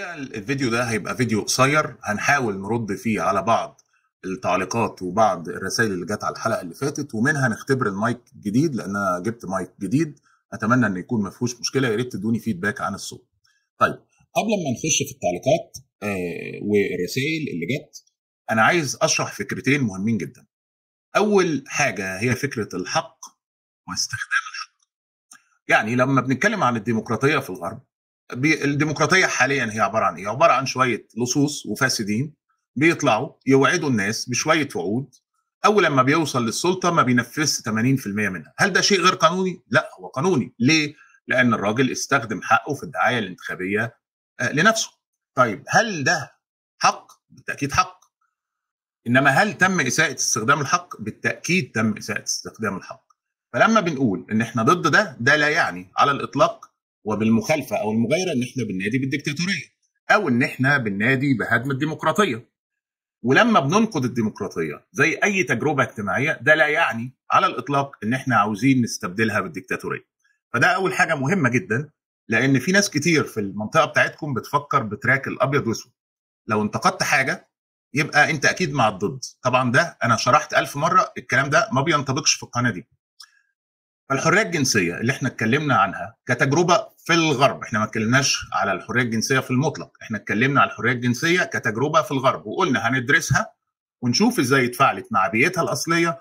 الحقيقه الفيديو ده هيبقى فيديو قصير هنحاول نرد فيه على بعض التعليقات وبعض الرسائل اللي جت على الحلقه اللي فاتت ومنها نختبر المايك الجديد لان انا جبت مايك جديد اتمنى ان يكون ما فيهوش مشكله يا ريت تدوني فيدباك عن الصوت. طيب قبل ما نخش في التعليقات آه والرسائل اللي جت انا عايز اشرح فكرتين مهمين جدا. اول حاجه هي فكره الحق واستخدام الحق. يعني لما بنتكلم عن الديمقراطيه في الغرب الديمقراطيه حاليا هي عباره عن ايه؟ عباره عن شويه لصوص وفاسدين بيطلعوا يوعدوا الناس بشويه وعود اول لما بيوصل للسلطه ما بينفذش 80% منها، هل ده شيء غير قانوني؟ لا هو قانوني، ليه؟ لان الراجل استخدم حقه في الدعايه الانتخابيه لنفسه. طيب هل ده حق؟ بالتاكيد حق. انما هل تم اساءه استخدام الحق؟ بالتاكيد تم اساءه استخدام الحق. فلما بنقول ان احنا ضد ده ده لا يعني على الاطلاق وبالمخالفه او المغايره ان احنا بننادي بالديكتاتوريه او ان احنا بننادي بهدم الديمقراطيه ولما بننقد الديمقراطيه زي اي تجربه اجتماعيه ده لا يعني على الاطلاق ان احنا عاوزين نستبدلها بالديكتاتوريه فده اول حاجه مهمه جدا لان في ناس كتير في المنطقه بتاعتكم بتفكر بتراك الابيض واسود لو انتقدت حاجه يبقى انت اكيد مع الضد طبعا ده انا شرحت ألف مره الكلام ده ما بينطبقش في القناه دي فالحريه الجنسيه اللي احنا اتكلمنا عنها كتجربه في الغرب احنا ما اتكلمناش على الحريه الجنسيه في المطلق احنا اتكلمنا على الحريه الجنسيه كتجربه في الغرب وقلنا هندرسها ونشوف ازاي اتفعلت مع بيئتها الاصليه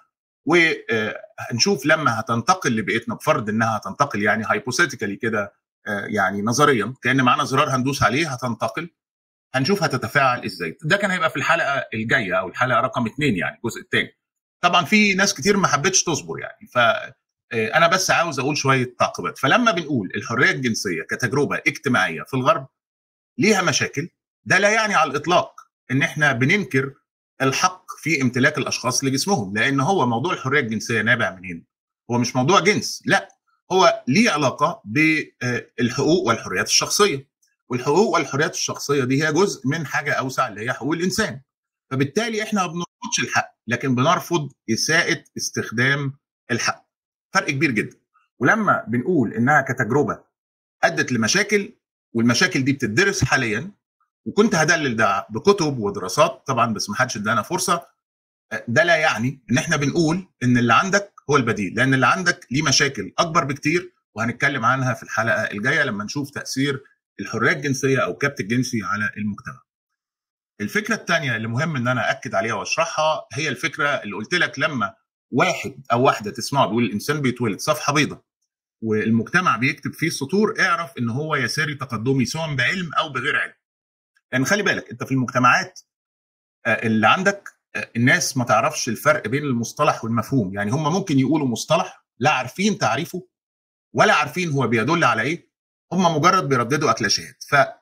ونشوف لما هتنتقل لبيئتنا بفرض انها هتنتقل يعني هايبوثيتيكالي كده يعني نظريا كان معانا زرار هندوس عليه هتنتقل هنشوف هتتفاعل ازاي ده كان هيبقى في الحلقه الجايه او الحلقه رقم اثنين يعني الجزء الثاني طبعا في ناس كتير ما حبتش تصبر يعني ف انا بس عاوز اقول شويه تعقيبات فلما بنقول الحريه الجنسيه كتجربه اجتماعيه في الغرب ليها مشاكل ده لا يعني على الاطلاق ان احنا بننكر الحق في امتلاك الاشخاص لجسمهم لان هو موضوع الحريه الجنسيه نابع منين هو مش موضوع جنس لا هو ليه علاقه بالحقوق والحريات الشخصيه والحقوق والحريات الشخصيه دي هي جزء من حاجه اوسع اللي هي حقوق الانسان فبالتالي احنا ما بنرفضش الحق لكن بنرفض اساءه استخدام الحق فرق كبير جدا ولما بنقول انها كتجربه ادت لمشاكل والمشاكل دي بتدرس حاليا وكنت هدلل ده بكتب ودراسات طبعا بس ما حدش ادانا فرصه ده لا يعني ان احنا بنقول ان اللي عندك هو البديل لان اللي عندك ليه مشاكل اكبر بكتير وهنتكلم عنها في الحلقه الجايه لما نشوف تاثير الحريه الجنسيه او الكبت الجنسي على المجتمع. الفكره الثانيه اللي مهم ان انا اكد عليها واشرحها هي الفكره اللي قلت لك لما واحد او واحده تسمعه بيقول الانسان بيتولد صفحه بيضاء والمجتمع بيكتب فيه السطور اعرف ان هو يساري تقدمي سواء بعلم او بغير علم. يعني خلي بالك انت في المجتمعات اللي عندك الناس ما تعرفش الفرق بين المصطلح والمفهوم، يعني هم ممكن يقولوا مصطلح لا عارفين تعريفه ولا عارفين هو بيدل على ايه، هم مجرد بيرددوا اكلاشات،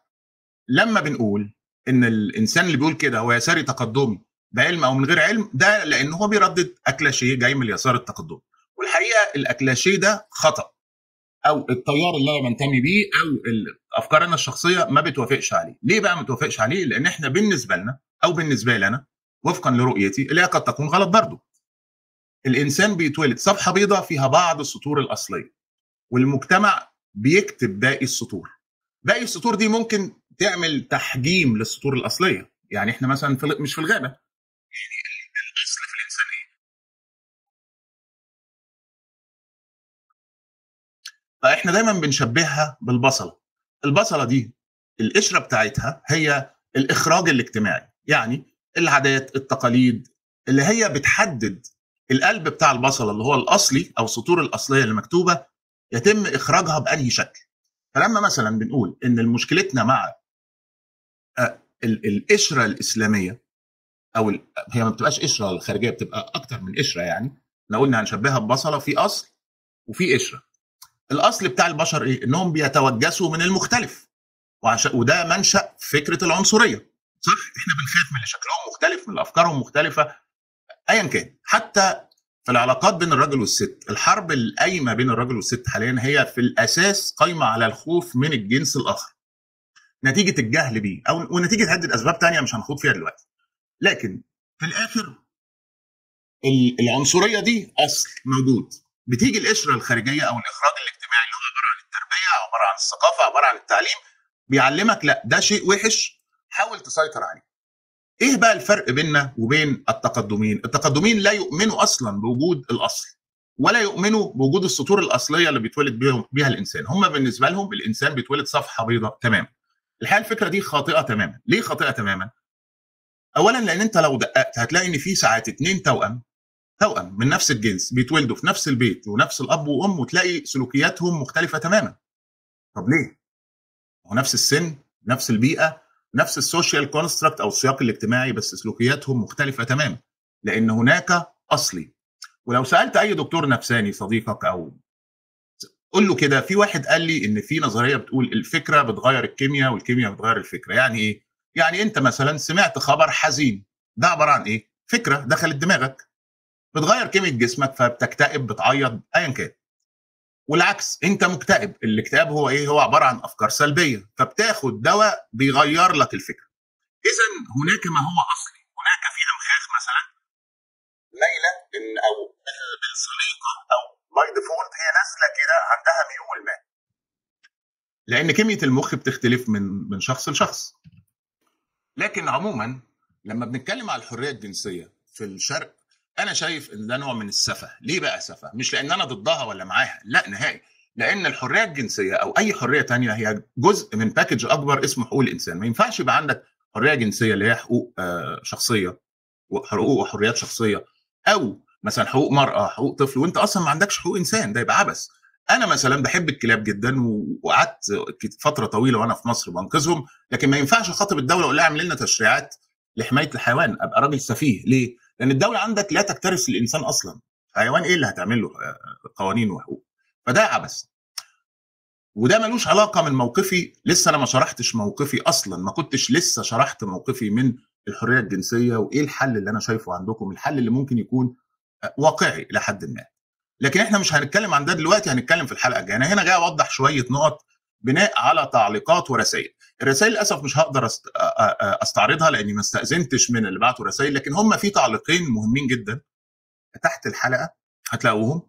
فلما بنقول ان الانسان اللي بيقول كده هو يساري تقدمي بعلم او من غير علم ده لان هو بيردد اكلاشيه جاي من اليسار التقدمي والحقيقه الاكلاشيه ده خطا او التيار اللي انا بنتمي بيه او افكارنا الشخصيه ما بتوافقش عليه ليه بقى ما بتوافقش عليه لان احنا بالنسبه لنا او بالنسبه لي انا وفقا لرؤيتي اللي هي قد تكون غلط برضه الانسان بيتولد صفحه بيضاء فيها بعض السطور الاصليه والمجتمع بيكتب باقي السطور باقي السطور دي ممكن تعمل تحجيم للسطور الاصليه يعني احنا مثلا في مش في الغابه يعني الاصل في الانسان ايه؟ فاحنا دايما بنشبهها بالبصله البصله دي القشره بتاعتها هي الاخراج الاجتماعي يعني العادات التقاليد اللي هي بتحدد القلب بتاع البصله اللي هو الاصلي او السطور الاصليه اللي مكتوبه يتم اخراجها بانهي شكل فلما مثلا بنقول ان مشكلتنا مع القشره الاسلاميه او هي ما بتبقاش قشره الخارجيه بتبقى اكتر من قشره يعني احنا قلنا هنشبهها ببصله في اصل وفي قشره الاصل بتاع البشر ايه انهم بيتوجسوا من المختلف وعش... وده منشا فكره العنصريه صح احنا بنخاف من اللي شكلهم مختلف من افكارهم مختلفه ايا كان حتى في العلاقات بين الرجل والست الحرب القايمه بين الرجل والست حاليا هي في الاساس قايمه على الخوف من الجنس الاخر نتيجه الجهل بيه او ونتيجه عده اسباب تانية مش هنخوض فيها دلوقتي لكن في الاخر العنصريه دي اصل موجود بتيجي القشره الخارجيه او الاخراج الاجتماعي اللي هو عباره عن التربيه عباره عن الثقافه عباره عن التعليم بيعلمك لا ده شيء وحش حاول تسيطر عليه ايه بقى الفرق بيننا وبين التقدمين التقدمين لا يؤمنوا اصلا بوجود الاصل ولا يؤمنوا بوجود السطور الاصليه اللي بيتولد بيهم بيها الانسان هم بالنسبه لهم الانسان بيتولد صفحه بيضاء تمام الحقيقه الفكره دي خاطئه تماما ليه خاطئه تماما اولا لان انت لو دققت هتلاقي ان في ساعات اتنين توأم توأم من نفس الجنس بيتولدوا في نفس البيت ونفس الاب وام وتلاقي سلوكياتهم مختلفه تماما طب ليه هو نفس السن نفس البيئه نفس السوشيال كونستراكت او السياق الاجتماعي بس سلوكياتهم مختلفه تماما لان هناك اصلي ولو سالت اي دكتور نفساني صديقك او قول له كده في واحد قال لي ان في نظريه بتقول الفكره بتغير الكيمياء والكيمياء بتغير الفكره يعني ايه يعني انت مثلا سمعت خبر حزين ده عباره عن ايه فكره دخلت دماغك بتغير كيمياء جسمك فبتكتئب بتعيط ايا كان والعكس انت مكتئب الاكتئاب هو ايه هو عباره عن افكار سلبيه فبتاخد دواء بيغير لك الفكره اذا هناك ما هو اصلي هناك في امخاخ مثلا مايله ان او بالسليقه او باي ديفولت هي نازله كده عندها ميول ما لان كميه المخ بتختلف من من شخص لشخص لكن عموما لما بنتكلم على الحريه الجنسيه في الشرق انا شايف ان ده نوع من السفه ليه بقى سفه مش لان انا ضدها ولا معاها لا نهائي لان الحريه الجنسيه او اي حريه تانية هي جزء من باكج اكبر اسمه حقوق الانسان ما ينفعش يبقى عندك حريه جنسيه اللي هي حقوق شخصيه وحقوق وحريات شخصيه او مثلا حقوق مراه حقوق طفل وانت اصلا ما عندكش حقوق انسان ده يبقى عبث انا مثلا بحب الكلاب جدا وقعدت فتره طويله وانا في مصر بنقذهم لكن ما ينفعش اخاطب الدوله واقول لها اعمل لنا تشريعات لحمايه الحيوان ابقى راجل سفيه ليه؟ لان الدوله عندك لا تكترث الانسان اصلا حيوان ايه اللي هتعمل له قوانين وحقوق فده عبث وده ملوش علاقه من موقفي لسه انا ما شرحتش موقفي اصلا ما كنتش لسه شرحت موقفي من الحريه الجنسيه وايه الحل اللي انا شايفه عندكم الحل اللي ممكن يكون واقعي الى حد ما لكن احنا مش هنتكلم عن ده دلوقتي هنتكلم في الحلقه الجايه انا هنا جاي اوضح شويه نقط بناء على تعليقات ورسائل الرسائل للاسف مش هقدر استعرضها لاني ما استاذنتش من اللي بعتوا رسائل لكن هم في تعليقين مهمين جدا تحت الحلقه هتلاقوهم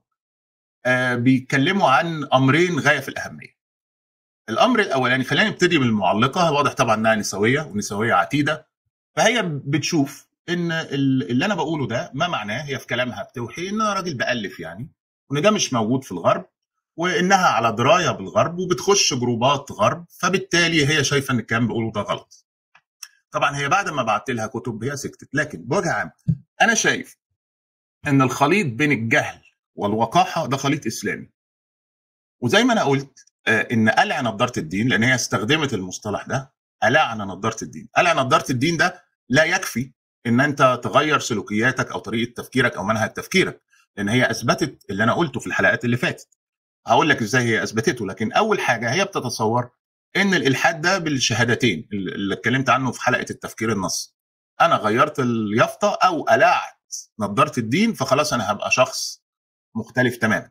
آه بيتكلموا عن امرين غايه في الاهميه الامر الاولاني خلينا نبتدي من المعلقه واضح طبعا انها نسويه ونسويه عتيده فهي بتشوف ان اللي انا بقوله ده ما معناه هي في كلامها بتوحي ان انا راجل بالف يعني وان ده مش موجود في الغرب وانها على درايه بالغرب وبتخش جروبات غرب فبالتالي هي شايفه ان الكلام بقوله ده غلط. طبعا هي بعد ما بعت لها كتب هي سكتت لكن بوجه عام انا شايف ان الخليط بين الجهل والوقاحه ده خليط اسلامي. وزي ما انا قلت ان قلع نظاره الدين لان هي استخدمت المصطلح ده قلعنا نظاره الدين، قلع نظاره الدين ده لا يكفي ان انت تغير سلوكياتك او طريقه تفكيرك او منهج تفكيرك لان هي اثبتت اللي انا قلته في الحلقات اللي فاتت هقول لك ازاي هي اثبتته لكن اول حاجه هي بتتصور ان الالحاد ده بالشهادتين اللي اتكلمت عنه في حلقه التفكير النص انا غيرت اليافطه او قلعت نظاره الدين فخلاص انا هبقى شخص مختلف تماما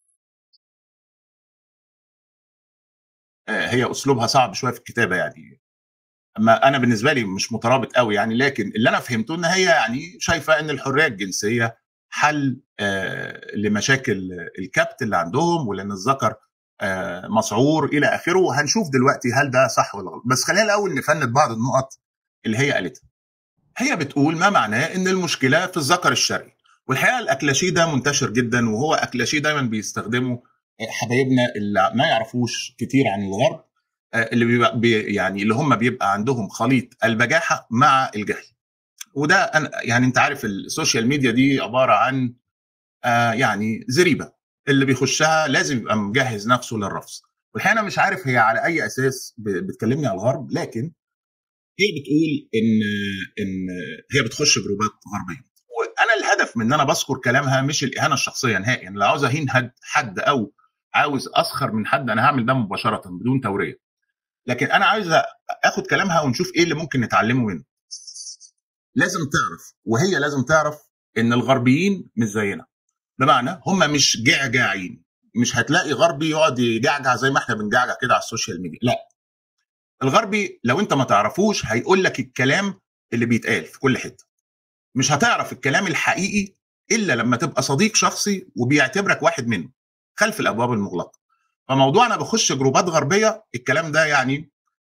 هي اسلوبها صعب شويه في الكتابه يعني اما انا بالنسبه لي مش مترابط قوي يعني لكن اللي انا فهمته ان هي يعني شايفه ان الحريه الجنسيه حل آه لمشاكل الكبت اللي عندهم ولان الذكر آه مسعور الى اخره وهنشوف دلوقتي هل ده صح ولا غلط بس خلينا الاول نفند بعض النقط اللي هي قالتها هي بتقول ما معناه ان المشكله في الذكر الشرعي والحقيقه الاكلاشيه ده منتشر جدا وهو اكلاشيه دايما بيستخدمه حبايبنا اللي ما يعرفوش كتير عن الغرب اللي بيبقى بي يعني اللي هم بيبقى عندهم خليط البجاحه مع الجهل وده أنا يعني انت عارف السوشيال ميديا دي عباره عن آه يعني زريبه اللي بيخشها لازم يبقى مجهز نفسه للرفض والحقيقه انا مش عارف هي على اي اساس بتكلمني على الغرب لكن هي بتقول ان ان هي بتخش جروبات غربيه وانا الهدف من ان انا بذكر كلامها مش الاهانه الشخصيه نهائيا يعني لو عاوز اهين حد او عاوز اسخر من حد انا هعمل ده مباشره بدون توريه لكن انا عايز اخد كلامها ونشوف ايه اللي ممكن نتعلمه منه لازم تعرف وهي لازم تعرف ان الغربيين مش زينا بمعنى هم مش جعجاعين مش هتلاقي غربي يقعد يجعجع زي ما احنا بنجعجع كده على السوشيال ميديا لا الغربي لو انت ما تعرفوش هيقول لك الكلام اللي بيتقال في كل حته مش هتعرف الكلام الحقيقي الا لما تبقى صديق شخصي وبيعتبرك واحد منه خلف الابواب المغلقه فموضوع انا بخش جروبات غربيه الكلام ده يعني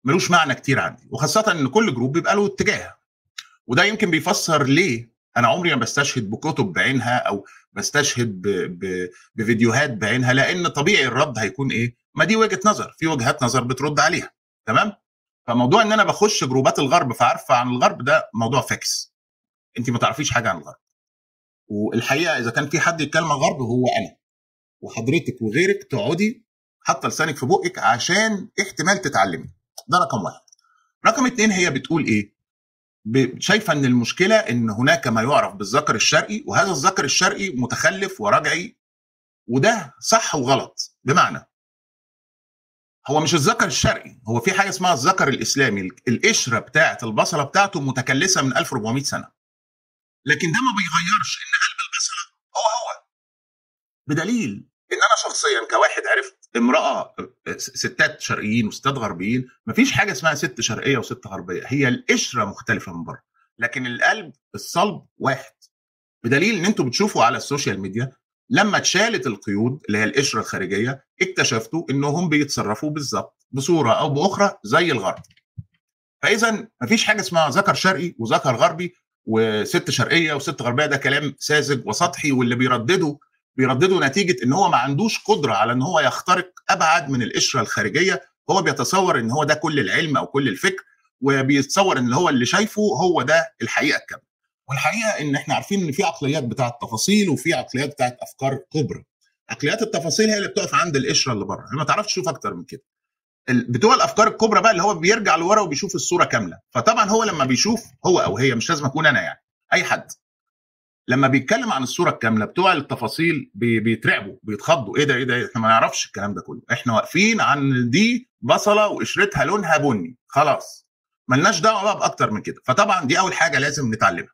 ملوش معنى كتير عندي وخاصه ان كل جروب بيبقى له اتجاه وده يمكن بيفسر ليه انا عمري ما بستشهد بكتب بعينها او بستشهد ب... ب... بفيديوهات بعينها لان طبيعي الرد هيكون ايه؟ ما دي وجهه نظر في وجهات نظر بترد عليها تمام؟ فموضوع ان انا بخش جروبات الغرب فعارفه عن الغرب ده موضوع فاكس انت ما تعرفيش حاجه عن الغرب والحقيقه اذا كان في حد يتكلم عن الغرب هو انا وحضرتك وغيرك تقعدي حاطه لسانك في بقك عشان احتمال تتعلمي ده رقم واحد رقم اتنين هي بتقول ايه شايفه ان المشكله ان هناك ما يعرف بالذكر الشرقي وهذا الذكر الشرقي متخلف ورجعي وده صح وغلط بمعنى هو مش الذكر الشرقي هو في حاجه اسمها الذكر الاسلامي القشره بتاعه البصله بتاعته متكلسه من 1400 سنه لكن ده ما بيغيرش ان قلب البصله هو هو بدليل ان انا شخصيا كواحد عرفت امراه ستات شرقيين وستات غربيين مفيش حاجه اسمها ست شرقيه وست غربيه هي القشره مختلفه من بره لكن القلب الصلب واحد بدليل ان انتوا بتشوفوا على السوشيال ميديا لما اتشالت القيود اللي هي القشره الخارجيه اكتشفتوا انهم بيتصرفوا بالظبط بصوره او باخرى زي الغرب فاذا مفيش حاجه اسمها ذكر شرقي وذكر غربي وست شرقيه وست غربيه ده كلام ساذج وسطحي واللي بيردده بيرددوا نتيجه ان هو ما عندوش قدره على ان هو يخترق ابعد من القشره الخارجيه هو بيتصور ان هو ده كل العلم او كل الفكر وبيتصور ان هو اللي شايفه هو ده الحقيقه الكامله والحقيقه ان احنا عارفين ان في عقليات بتاعه تفاصيل وفي عقليات بتاعه افكار كبرى عقليات التفاصيل هي اللي بتقف عند القشره اللي بره ما تعرفش تشوف اكتر من كده بتوع الافكار الكبرى بقى اللي هو بيرجع لورا وبيشوف الصوره كامله فطبعا هو لما بيشوف هو او هي مش لازم اكون انا يعني اي حد لما بيتكلم عن الصوره الكامله بتوع التفاصيل بيترعبوا بيتخضوا ايه ده ايه ده احنا ما نعرفش الكلام ده كله احنا واقفين عن دي بصله وقشرتها لونها بني خلاص ملناش دعوه بقى باكتر من كده فطبعا دي اول حاجه لازم نتعلمها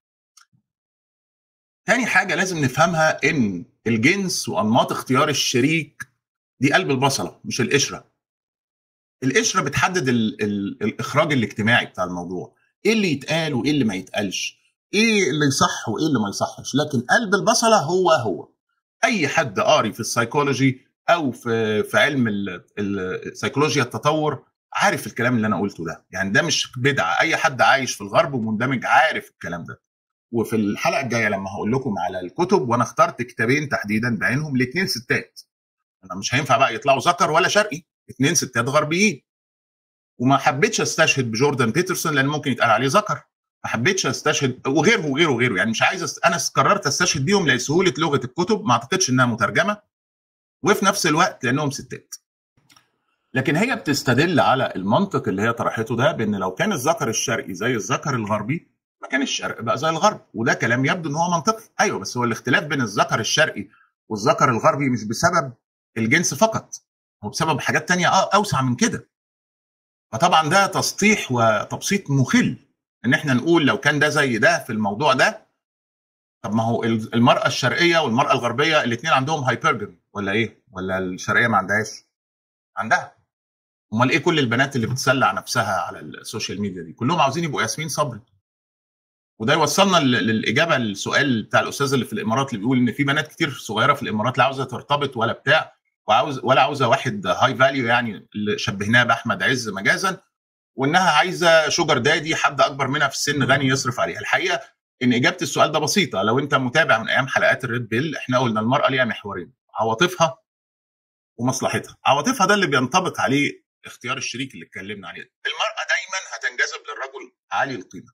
تاني حاجه لازم نفهمها ان الجنس وانماط اختيار الشريك دي قلب البصله مش القشره القشره بتحدد ال ال الاخراج الاجتماعي بتاع الموضوع ايه اللي يتقال وايه اللي ما يتقالش ايه اللي يصح وايه اللي ما يصحش لكن قلب البصله هو هو اي حد قاري في السيكولوجي او في في علم السيكولوجيا التطور عارف الكلام اللي انا قلته ده يعني ده مش بدعه اي حد عايش في الغرب ومندمج عارف الكلام ده وفي الحلقه الجايه لما هقول لكم على الكتب وانا اخترت كتابين تحديدا بعينهم لاثنين ستات انا مش هينفع بقى يطلعوا ذكر ولا شرقي اثنين ستات غربيين وما حبيتش استشهد بجوردن بيترسون لان ممكن يتقال عليه ذكر ما حبيتش استشهد وغيره وغيره وغيره يعني مش عايز أست... انا قررت استشهد بيهم لسهوله لغه الكتب ما اعتقدش انها مترجمه وفي نفس الوقت لانهم ستات لكن هي بتستدل على المنطق اللي هي طرحته ده بان لو كان الذكر الشرقي زي الذكر الغربي ما كان الشرق بقى زي الغرب وده كلام يبدو ان هو منطقي ايوه بس هو الاختلاف بين الذكر الشرقي والذكر الغربي مش بسبب الجنس فقط هو بسبب حاجات تانية اوسع من كده فطبعا ده تسطيح وتبسيط مخل ان احنا نقول لو كان ده زي ده في الموضوع ده طب ما هو المراه الشرقيه والمراه الغربيه الاثنين عندهم هايبرجن ولا ايه ولا الشرقيه ما عندهاش عندها امال ايه كل البنات اللي بتسلع نفسها على السوشيال ميديا دي كلهم عاوزين يبقوا ياسمين صبري وده يوصلنا للاجابه السؤال بتاع الاستاذ اللي في الامارات اللي بيقول ان في بنات كتير صغيره في الامارات لا عاوزه ترتبط ولا بتاع وعاوز ولا عاوزه واحد هاي فاليو يعني اللي شبهناه باحمد عز مجازا وانها عايزه شوجر دادي حد اكبر منها في السن غني يصرف عليها الحقيقه ان اجابه السؤال ده بسيطه لو انت متابع من ايام حلقات الريد بيل احنا قلنا المراه ليها محورين عواطفها ومصلحتها عواطفها ده اللي بينطبق عليه اختيار الشريك اللي اتكلمنا عليه المراه دايما هتنجذب للرجل عالي القيمه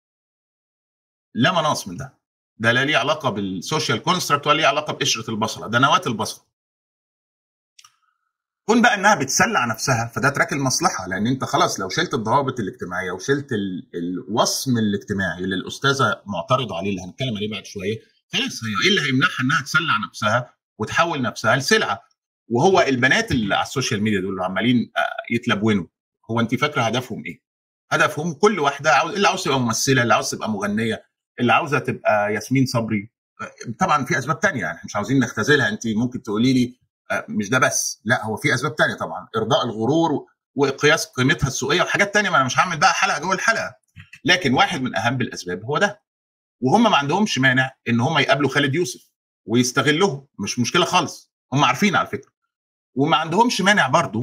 لا مناص من ده ده لا ليه علاقه بالسوشيال كونستراكت ولا ليه علاقه بقشره البصله ده نواه البصله كون بقى انها بتسلع نفسها فده تراك المصلحه لان انت خلاص لو شلت الضوابط الاجتماعيه وشلت الوصم الاجتماعي اللي الاستاذه معترضه عليه اللي هنتكلم عليه بعد شويه خلاص هي ايه اللي هيمنعها انها تسلع نفسها وتحول نفسها لسلعه وهو البنات اللي على السوشيال ميديا دول اللي عمالين يتلبونوا هو انت فاكره هدفهم ايه؟ هدفهم كل واحده عاوز اللي عاوز تبقى ممثله اللي عاوز تبقى مغنيه اللي عاوزه تبقى ياسمين صبري طبعا في اسباب تانية يعني مش عاوزين نختزلها انت ممكن تقولي لي مش ده بس لا هو في اسباب تانية طبعا ارضاء الغرور وقياس قيمتها السوقيه وحاجات تانية ما انا مش هعمل بقى حلقه جوه الحلقه لكن واحد من اهم الاسباب هو ده وهم ما عندهمش مانع ان هم يقابلوا خالد يوسف ويستغلوه مش مشكله خالص هم عارفين على فكره وما عندهمش مانع برضو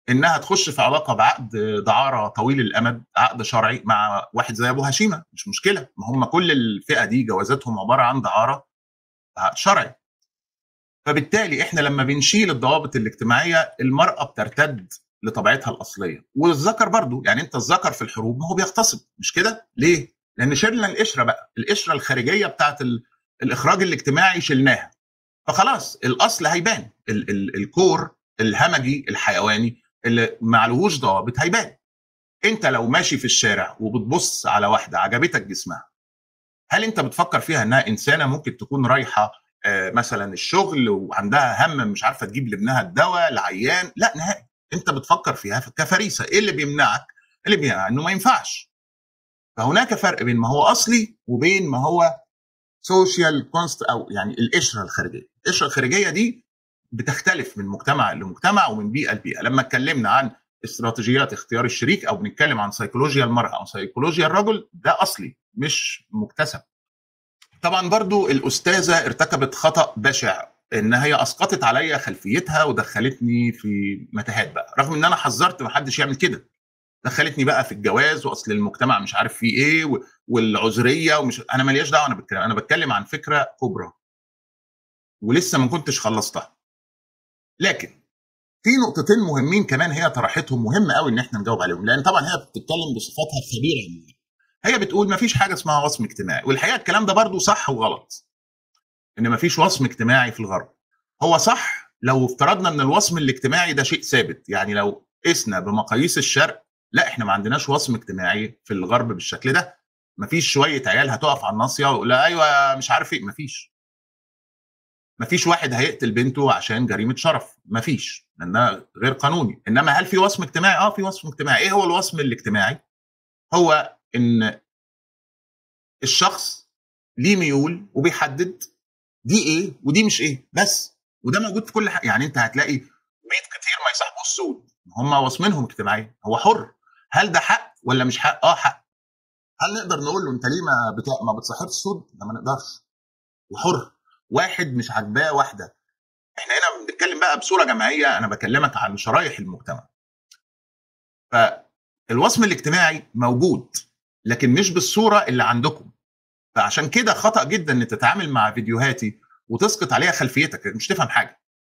انها تخش في علاقه بعقد دعاره طويل الامد عقد شرعي مع واحد زي ابو هشيمه مش مشكله ما هم كل الفئه دي جوازاتهم عباره عن دعاره عقد شرعي فبالتالي احنا لما بنشيل الضوابط الاجتماعيه المراه بترتد لطبيعتها الاصليه والذكر برضو يعني انت الذكر في الحروب ما هو بيغتصب مش كده ليه لان شلنا القشره بقى القشره الخارجيه بتاعت الاخراج الاجتماعي شلناها فخلاص الاصل هيبان ال- ال- الكور الهمجي الحيواني اللي معلهوش ضوابط هيبان انت لو ماشي في الشارع وبتبص على واحده عجبتك جسمها هل انت بتفكر فيها انها انسانه ممكن تكون رايحه آه، مثلا الشغل وعندها هم مش عارفه تجيب لابنها الدواء العيان لا نهائي انت بتفكر فيها كفريسه ايه اللي بيمنعك اللي بيمنعك انه ما ينفعش فهناك فرق بين ما هو اصلي وبين ما هو سوشيال كونست او يعني القشره الخارجيه القشره الخارجيه دي بتختلف من مجتمع لمجتمع ومن بيئه لبيئه لما اتكلمنا عن استراتيجيات اختيار الشريك او بنتكلم عن سيكولوجيا المراه او سيكولوجيا الرجل ده اصلي مش مكتسب طبعا برضو الاستاذه ارتكبت خطا بشع ان هي اسقطت عليا خلفيتها ودخلتني في متاهات بقى رغم ان انا حذرت ما حدش يعمل كده دخلتني بقى في الجواز واصل المجتمع مش عارف فيه ايه و- والعذريه ومش انا ماليش دعوه انا بتكلم انا بتكلم عن فكره كبرى ولسه ما كنتش خلصتها لكن في نقطتين مهمين كمان هي طرحتهم مهم قوي ان احنا نجاوب عليهم لان طبعا هي بتتكلم بصفاتها الخبيره هي بتقول ما فيش حاجه اسمها وصم اجتماعي والحقيقه الكلام ده برضو صح وغلط ان ما فيش وصم اجتماعي في الغرب هو صح لو افترضنا ان الوصم الاجتماعي ده شيء ثابت يعني لو قسنا بمقاييس الشرق لا احنا ما عندناش وصم اجتماعي في الغرب بالشكل ده ما فيش شويه عيال هتقف على الناصيه ويقول ايوه مش عارف ايه ما فيش ما فيش واحد هيقتل بنته عشان جريمه شرف ما فيش لانها غير قانوني انما هل في وصم اجتماعي اه في وصم اجتماعي ايه هو الوصم الاجتماعي هو ان الشخص ليه ميول وبيحدد دي ايه ودي مش ايه بس وده موجود في كل حاجه يعني انت هتلاقي بيت كتير ما يصاحبوش سود هم وصمينهم اجتماعيا هو حر هل ده حق ولا مش حق اه حق هل نقدر نقول له انت ليه ما بتا... ما بتصاحبش سود ده ما نقدرش وحر واحد مش عاجباه واحده احنا هنا بنتكلم بقى بصوره جماعيه انا بكلمك عن شرايح المجتمع فالوصم الاجتماعي موجود لكن مش بالصوره اللي عندكم فعشان كده خطا جدا ان تتعامل مع فيديوهاتي وتسقط عليها خلفيتك مش تفهم حاجه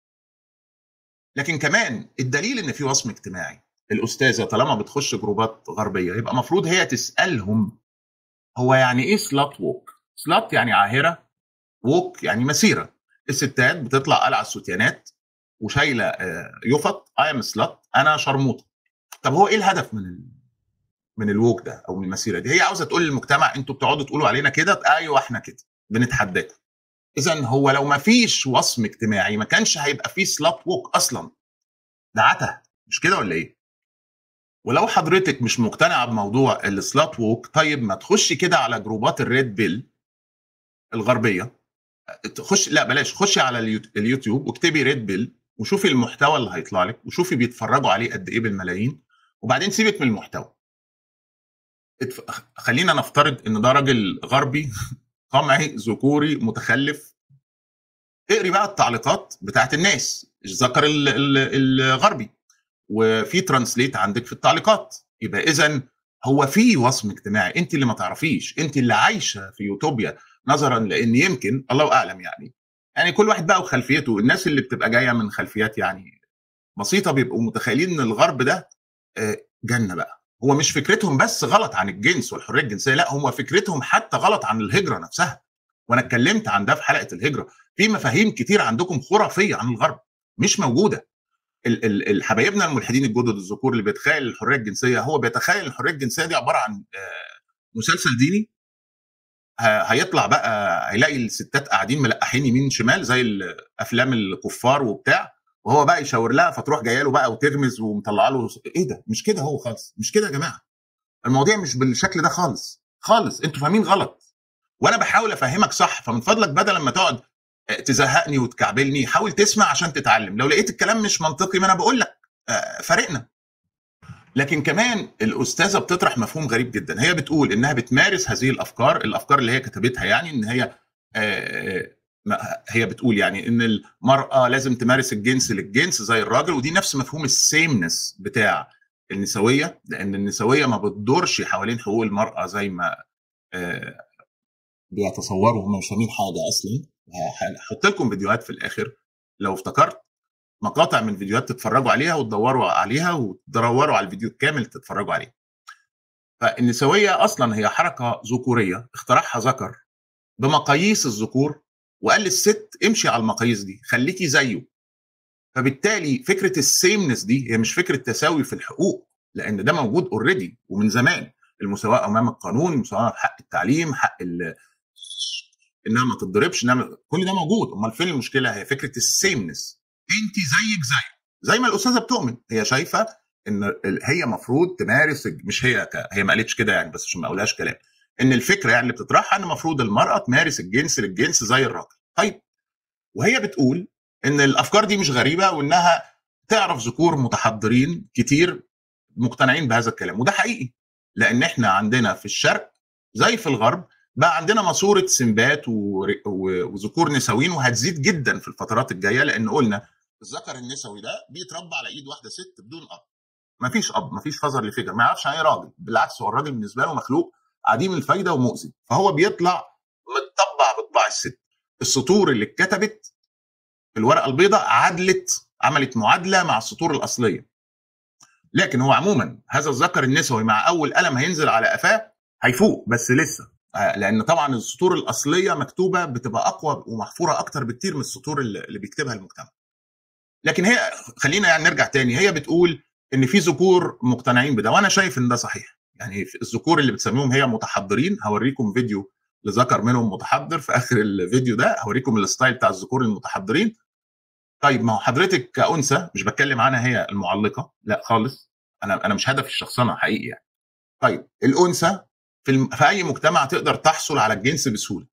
لكن كمان الدليل ان في وصم اجتماعي الاستاذه طالما بتخش جروبات غربيه يبقى المفروض هي تسالهم هو يعني ايه سلات ووك سلات يعني عاهره ووك يعني مسيره الستات بتطلع قلع الستيانات وشايله آه، يفط اي ام سلات انا شرموطه طب هو ايه الهدف من ال... من الووك ده او من المسيره دي هي عاوزه تقول للمجتمع انتوا بتقعدوا تقولوا علينا كده ايوه احنا كده بنتحداكم اذا هو لو ما فيش وصم اجتماعي ما كانش هيبقى فيه سلات ووك اصلا ده عته مش كده ولا ايه ولو حضرتك مش مقتنعه بموضوع السلات ووك طيب ما تخشي كده على جروبات الريد بيل الغربيه تخش لا بلاش خشي على اليوت- اليوتيوب واكتبي ريد بيل وشوفي المحتوى اللي هيطلع لك وشوفي بيتفرجوا عليه قد ايه بالملايين وبعدين سيبك من المحتوى اتف- خلينا نفترض ان ده راجل غربي قمعي ذكوري متخلف اقري بقى التعليقات بتاعت الناس الذكر ال- ال- الغربي وفي ترانسليت عندك في التعليقات يبقى اذا هو في وصم اجتماعي انت اللي ما تعرفيش انت اللي عايشه في يوتوبيا نظرا لان يمكن الله اعلم يعني يعني كل واحد بقى وخلفيته الناس اللي بتبقى جايه من خلفيات يعني بسيطه بيبقوا متخيلين ان الغرب ده آه، جنه بقى هو مش فكرتهم بس غلط عن الجنس والحريه الجنسيه لا هم فكرتهم حتى غلط عن الهجره نفسها وانا اتكلمت عن ده في حلقه الهجره في مفاهيم كتير عندكم خرافيه عن الغرب مش موجوده ال- ال- ال- حبايبنا الملحدين الجدد الذكور اللي بيتخيل الحريه الجنسيه هو بيتخيل الحريه الجنسيه دي عباره عن آه، مسلسل ديني ه- هيطلع بقى هيلاقي الستات قاعدين ملقحين يمين شمال زي ال- افلام الكفار وبتاع وهو بقى يشاور لها فتروح جايه له بقى وتغمز ومطلعه له ايه ده مش كده هو خالص مش كده يا جماعه المواضيع مش بالشكل ده خالص خالص انتوا فاهمين غلط وانا بحاول افهمك صح فمن فضلك بدل ما تقعد آه، تزهقني وتكعبلني حاول تسمع عشان تتعلم لو لقيت الكلام مش منطقي ما انا بقول لك آه، فارقنا لكن كمان الاستاذه بتطرح مفهوم غريب جدا هي بتقول انها بتمارس هذه الافكار الافكار اللي هي كتبتها يعني ان هي آه، هي بتقول يعني ان المراه لازم تمارس الجنس للجنس زي الراجل ودي نفس مفهوم السيمنس بتاع النسويه لان النسويه ما بتدورش حوالين حقوق المراه زي ما بيتصوروا هم مش فاهمين حاجه اصلا هحط لكم فيديوهات في الاخر لو افتكرت مقاطع من فيديوهات تتفرجوا عليها وتدوروا عليها وتدوروا على الفيديو الكامل تتفرجوا عليه فالنسويه اصلا هي حركه ذكوريه اخترعها ذكر بمقاييس الذكور وقال للست امشي على المقاييس دي خليكي زيه فبالتالي فكره السيمنس دي هي مش فكره تساوي في الحقوق لان ده موجود اوريدي ومن زمان المساواه امام القانون المساواه في حق التعليم حق انها ما تتضربش انها كل ده موجود امال فين المشكله هي فكره السيمنس انت زيك زيه زي ما الاستاذه بتؤمن هي شايفه ان هي مفروض تمارس مش هي ك... هي ما قالتش كده يعني بس عشان ما اقولهاش كلام ان الفكره يعني اللي بتطرحها ان المفروض المراه تمارس الجنس للجنس زي الراجل طيب وهي بتقول ان الافكار دي مش غريبه وانها تعرف ذكور متحضرين كتير مقتنعين بهذا الكلام وده حقيقي لان احنا عندنا في الشرق زي في الغرب بقى عندنا ماسوره سنبات وذكور نسويين وهتزيد جدا في الفترات الجايه لان قلنا الذكر النسوي ده بيتربى على ايد واحده ست بدون اب مفيش اب مفيش فازر لفيجر ما يعرفش عن ايه راجل بالعكس هو الراجل بالنسبه له مخلوق عديم الفايده ومؤذي فهو بيطلع متطبع بطباع الست السطور اللي اتكتبت في الورقه البيضاء عدلت عملت معادله مع السطور الاصليه لكن هو عموما هذا الذكر النسوي مع اول قلم هينزل على قفاه هيفوق بس لسه لان طبعا السطور الاصليه مكتوبه بتبقى اقوى ومحفوره اكتر بكتير من السطور اللي بيكتبها المجتمع لكن هي خلينا يعني نرجع تاني هي بتقول ان في ذكور مقتنعين بده وانا شايف ان ده صحيح يعني الذكور اللي بتسميهم هي متحضرين هوريكم فيديو لذكر منهم متحضر في اخر الفيديو ده هوريكم الستايل بتاع الذكور المتحضرين طيب ما هو حضرتك كانثى مش بتكلم عنها هي المعلقه لا خالص انا انا مش هدف الشخصنه حقيقي يعني طيب الانثى في, الم... في اي مجتمع تقدر تحصل على الجنس بسهوله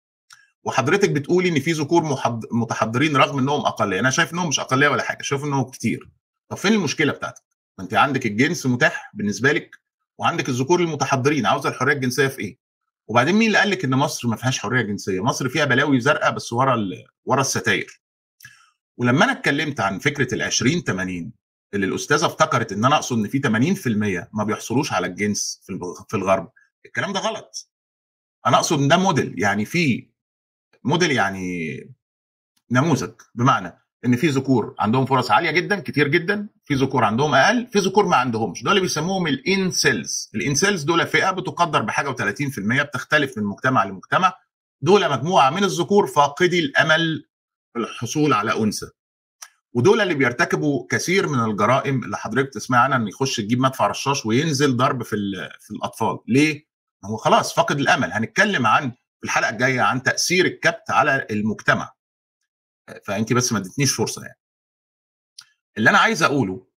وحضرتك بتقولي ان في ذكور محض... متحضرين رغم انهم اقليه انا شايف انهم مش اقليه ولا حاجه شايف انهم كتير طب فين المشكله بتاعتك ما انت عندك الجنس متاح بالنسبه لك وعندك الذكور المتحضرين عاوزه الحريه الجنسيه في ايه وبعدين مين اللي قال لك ان مصر ما فيهاش حريه جنسيه مصر فيها بلاوي زرقاء بس ورا ال... ورا الستاير ولما انا اتكلمت عن فكره ال 20 80 اللي الاستاذه افتكرت ان انا اقصد ان في 80% ما بيحصلوش على الجنس في الغرب الكلام ده غلط انا اقصد ان ده موديل يعني في موديل يعني نموذج بمعنى ان في ذكور عندهم فرص عاليه جدا كتير جدا في ذكور عندهم اقل في ذكور ما عندهمش دول اللي بيسموهم الانسلز الانسلز دول فئه بتقدر بحاجه و30% بتختلف من مجتمع لمجتمع دول مجموعه من الذكور فاقدي الامل في الحصول على انثى ودول اللي بيرتكبوا كثير من الجرائم اللي حضرتك تسمع عنها ان يخش يجيب مدفع رشاش وينزل ضرب في في الاطفال ليه هو خلاص فقد الامل هنتكلم عن في الحلقه الجايه عن تاثير الكبت على المجتمع فانت بس ما ادتنيش فرصه يعني اللي انا عايز اقوله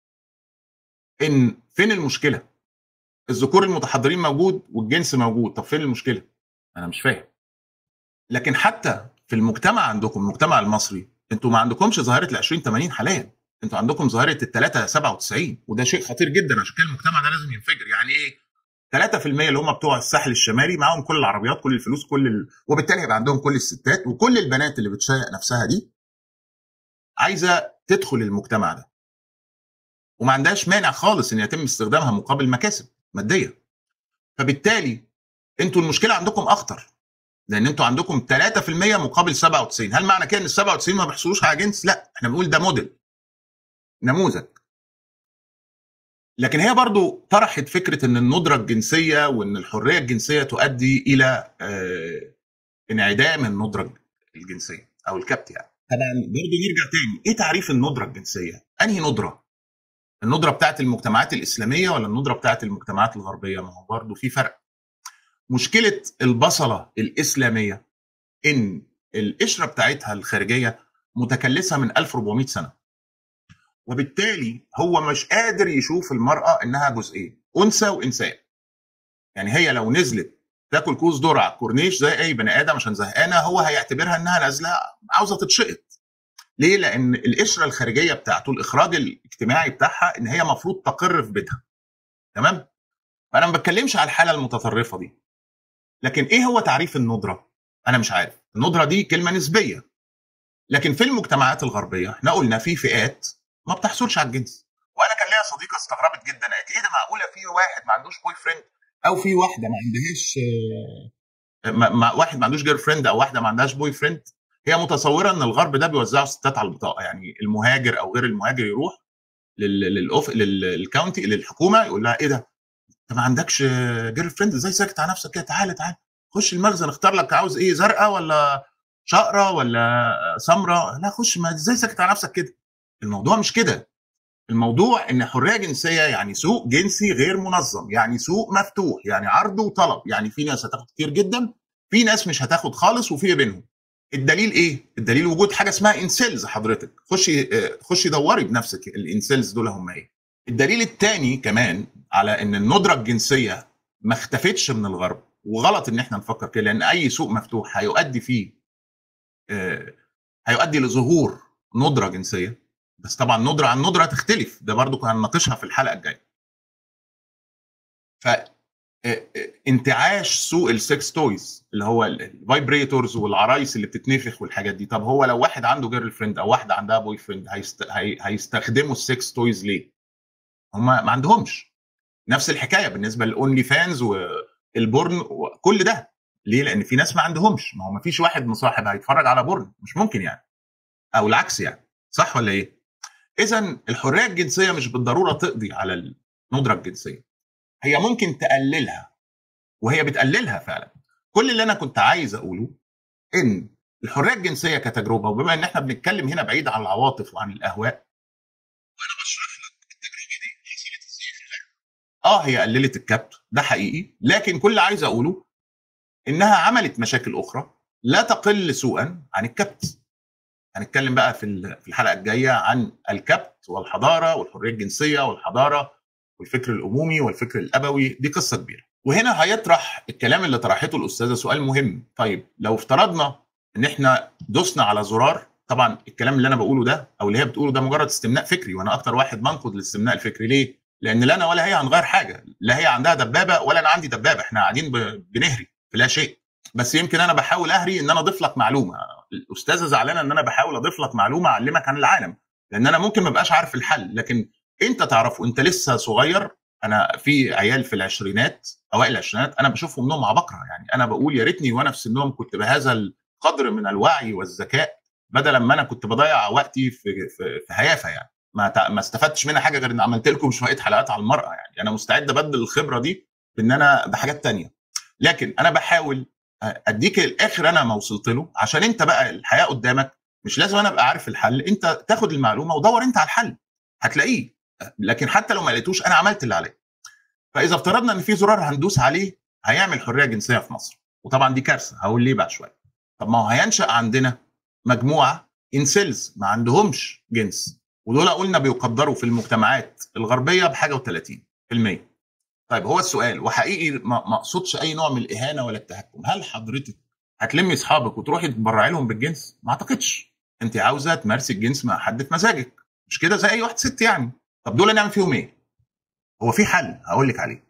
ان فين المشكله الذكور المتحضرين موجود والجنس موجود طب فين المشكله انا مش فاهم لكن حتى في المجتمع عندكم المجتمع المصري انتوا ما عندكمش ظاهره ال 20 80 حاليا انتوا عندكم ظاهره ال 3 97 وده شيء خطير جدا عشان كده المجتمع ده لازم ينفجر يعني ايه 3% اللي هم بتوع الساحل الشمالي معاهم كل العربيات كل الفلوس كل ال... وبالتالي هيبقى عندهم كل الستات وكل البنات اللي بتشيق نفسها دي عايزه تدخل المجتمع ده وما عندهاش مانع خالص ان يتم استخدامها مقابل مكاسب ماديه فبالتالي انتوا المشكله عندكم اخطر لان انتوا عندكم 3% مقابل 97 هل معنى كده ان ال 97 ما بيحصلوش على جنس لا احنا بنقول ده موديل نموذج لكن هي برضو طرحت فكره ان الندره الجنسيه وان الحريه الجنسيه تؤدي الى آه انعدام الندره الجنسيه او الكبت يعني طبعا برضه نرجع تاني ايه تعريف الندره الجنسيه انهي ندره الندره بتاعت المجتمعات الاسلاميه ولا الندره بتاعت المجتمعات الغربيه ما هو برضه في فرق مشكله البصله الاسلاميه ان القشره بتاعتها الخارجيه متكلسه من 1400 سنه وبالتالي هو مش قادر يشوف المراه انها جزئين انثى وانسان يعني هي لو نزلت تاكل كوز ذره على الكورنيش زي اي بني ادم عشان زهقانه هو هيعتبرها انها نازله عاوزه تتشقط ليه؟ لان القشره الخارجيه بتاعته الاخراج الاجتماعي بتاعها ان هي المفروض تقر في بيتها تمام؟ فانا ما بتكلمش على الحاله المتطرفه دي لكن ايه هو تعريف الندره؟ انا مش عارف الندره دي كلمه نسبيه لكن في المجتمعات الغربيه احنا قلنا في فئات ما بتحصلش على الجنس وانا كان ليا صديقه استغربت جدا قالت ايه ده معقوله في واحد ما عندوش بوي فريند او في واحده ما عندهاش آه، ما ما- واحد ما عندوش جير فريند او واحده ما عندهاش بوي فريند هي متصوره ان الغرب ده بيوزعوا ستات على البطاقه يعني المهاجر او غير المهاجر يروح لل- للأوف... لل- للكاونتي للحكومه يقول لها ايه ده انت ما عندكش جير فريند ازاي ساكت على نفسك كده تعالى تعالى خش المخزن اختار لك عاوز ايه زرقاء ولا شقره ولا سمراء لا خش ما ازاي ساكت على نفسك كده الموضوع مش كده الموضوع ان حريه جنسيه يعني سوق جنسي غير منظم يعني سوق مفتوح يعني عرض وطلب يعني في ناس هتاخد كتير جدا في ناس مش هتاخد خالص وفي بينهم الدليل ايه الدليل وجود حاجه اسمها انسيلز حضرتك خشي آه، خشي دوري بنفسك الانسيلز دول هم ايه الدليل الثاني كمان على ان الندره الجنسيه ما اختفتش من الغرب وغلط ان احنا نفكر كده لان اي سوق مفتوح هيؤدي فيه آه، هيؤدي لظهور ندره جنسيه بس طبعا ندره عن ندره تختلف ده برضو هنناقشها في الحلقه الجايه ف آه، آه، انتعاش سوق السكس تويز اللي هو الفايبريتورز والعرايس اللي بتتنفخ والحاجات دي طب هو لو واحد عنده جيرل فريند او واحده عندها بوي فريند هيست... هي... هيستخدموا السكس تويز ليه؟ هم ما عندهمش نفس الحكايه بالنسبه للاونلي فانز والبورن وكل ده ليه؟ لان في ناس ما عندهمش ما هو ما فيش واحد مصاحب هيتفرج على بورن مش ممكن يعني او العكس يعني صح ولا ايه؟ اذا الحريه الجنسيه مش بالضروره تقضي على الندره الجنسيه هي ممكن تقللها وهي بتقللها فعلا كل اللي انا كنت عايز اقوله ان الحريه الجنسيه كتجربه وبما ان احنا بنتكلم هنا بعيد عن العواطف وعن الاهواء وانا بشرح لك التجربه دي حصلت ازاي في العالم اه هي قللت الكبت ده حقيقي لكن كل اللي عايز اقوله انها عملت مشاكل اخرى لا تقل سوءا عن الكبت هنتكلم بقى في ال- في الحلقه الجايه عن الكبت والحضاره والحريه الجنسيه والحضاره والفكر الامومي والفكر الابوي دي قصه كبيره وهنا هيطرح الكلام اللي طرحته الاستاذه سؤال مهم طيب لو افترضنا ان احنا دوسنا على زرار طبعا الكلام اللي انا بقوله ده او اللي هي بتقوله ده مجرد استمناء فكري وانا اكتر واحد بنقد الاستمناء الفكري ليه لان لا انا ولا هي هنغير حاجه لا هي عندها دبابه ولا انا عندي دبابه احنا قاعدين ب- بنهري في لا شيء بس يمكن انا بحاول اهري ان انا اضيف لك معلومه الاستاذه زعلانه ان انا بحاول اضيف لك معلومه اعلمك عن العالم لان انا ممكن ما ابقاش عارف الحل لكن انت تعرفه انت لسه صغير انا في عيال في العشرينات اوائل العشرينات انا بشوفهم نوم عبقره يعني انا بقول يا ريتني وانا في سنهم كنت بهذا القدر من الوعي والذكاء بدل ما انا كنت بضيع وقتي في في, في هيافه يعني ما تع- ما استفدتش منها حاجه غير ان عملت لكم شويه حلقات على المراه يعني انا مستعد ابدل الخبره دي بان انا بحاجات تانية لكن انا بحاول اديك الاخر انا ما وصلت له عشان انت بقى الحياه قدامك مش لازم انا ابقى عارف الحل انت تاخد المعلومه ودور انت على الحل هتلاقيه لكن حتى لو ما لقيتوش انا عملت اللي عليا فاذا افترضنا ان في زرار هندوس عليه هيعمل حريه جنسيه في مصر وطبعا دي كارثه هقول ليه بعد شويه طب ما هو هينشا عندنا مجموعه انسلز ما عندهمش جنس ودول قلنا بيقدروا في المجتمعات الغربيه بحاجه و30% طيب هو السؤال وحقيقي ما ما اقصدش اي نوع من الاهانه ولا التهكم هل حضرتك هتلمي اصحابك وتروحي تبرعي لهم بالجنس ما اعتقدش انت عاوزه تمارسي الجنس مع حد في مزاجك مش كده زي اي واحد ست يعني طب دول نعمل فيهم ايه هو في حل هقول لك عليه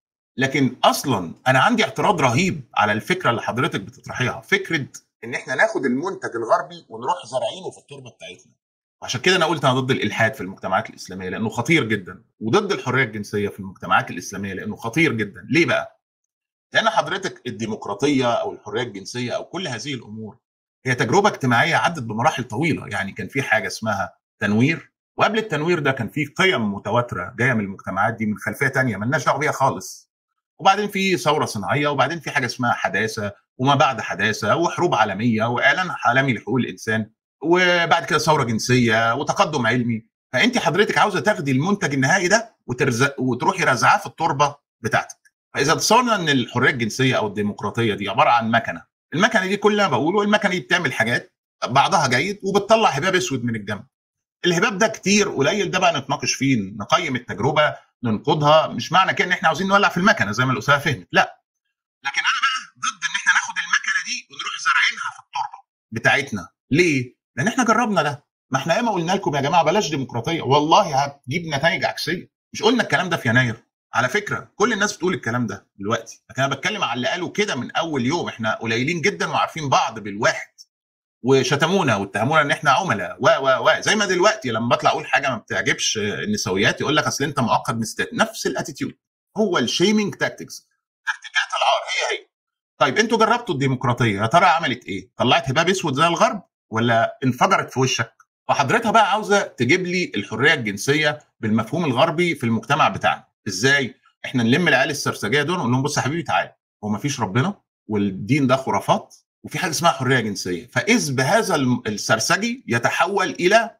لكن اصلا انا عندي اعتراض رهيب على الفكره اللي حضرتك بتطرحيها فكره ان احنا ناخد المنتج الغربي ونروح زارعينه في التربه بتاعتنا وعشان كده انا قلت انا ضد الالحاد في المجتمعات الاسلاميه لانه خطير جدا وضد الحريه الجنسيه في المجتمعات الاسلاميه لانه خطير جدا ليه بقى لان حضرتك الديمقراطيه او الحريه الجنسيه او كل هذه الامور هي تجربه اجتماعيه عدت بمراحل طويله يعني كان في حاجه اسمها تنوير وقبل التنوير ده كان في قيم متواتره جايه من المجتمعات دي من خلفيه تانية مالناش دعوه بيها خالص وبعدين في ثوره صناعيه وبعدين في حاجه اسمها حداثه وما بعد حداثه وحروب عالميه واعلان عالمي لحقوق الانسان وبعد كده ثوره جنسيه وتقدم علمي فانت حضرتك عاوزه تاخدي المنتج النهائي ده وترزق وتروحي رازعاه في التربه بتاعتك فاذا تصورنا ان الحريه الجنسيه او الديمقراطيه دي عباره عن مكنه المكنه دي كلها بقوله المكنه دي بتعمل حاجات بعضها جيد وبتطلع هباب اسود من الجنب الهباب ده كتير قليل ده بقى نتناقش فيه نقيم التجربه ننقدها مش معنى كده ان احنا عاوزين نولع في المكنه زي ما الاستاذه فهمت لا لكن انا بقى ضد ان احنا ناخد المكنه دي ونروح زارعينها في التربه بتاعتنا ليه؟ لان احنا جربنا ده ما احنا ياما قلنا لكم يا جماعه بلاش ديمقراطيه والله هتجيب نتائج عكسيه مش قلنا الكلام ده في يناير على فكره كل الناس بتقول الكلام ده دلوقتي لكن انا بتكلم على اللي قالوا كده من اول يوم احنا قليلين جدا وعارفين بعض بالواحد وشتمونا واتهمونا ان احنا عملاء و و و زي ما دلوقتي لما بطلع اقول حاجه ما بتعجبش النسويات يقول لك اصل انت معقد مستات نفس الاتيتيود هو الشيمينج تاكتكس تكتيكات العار هي هي طيب انتوا جربتوا الديمقراطيه يا ترى عملت ايه؟ طلعت هباب اسود زي الغرب ولا انفجرت في وشك؟ فحضرتها بقى عاوزه تجيب لي الحريه الجنسيه بالمفهوم الغربي في المجتمع بتاعنا ازاي؟ احنا نلم العيال السرسجيه دول ونقول لهم بص يا حبيبي تعالى هو ما فيش ربنا والدين ده خرافات وفي حاجه اسمها حريه جنسيه فاذ بهذا السرسجي يتحول الى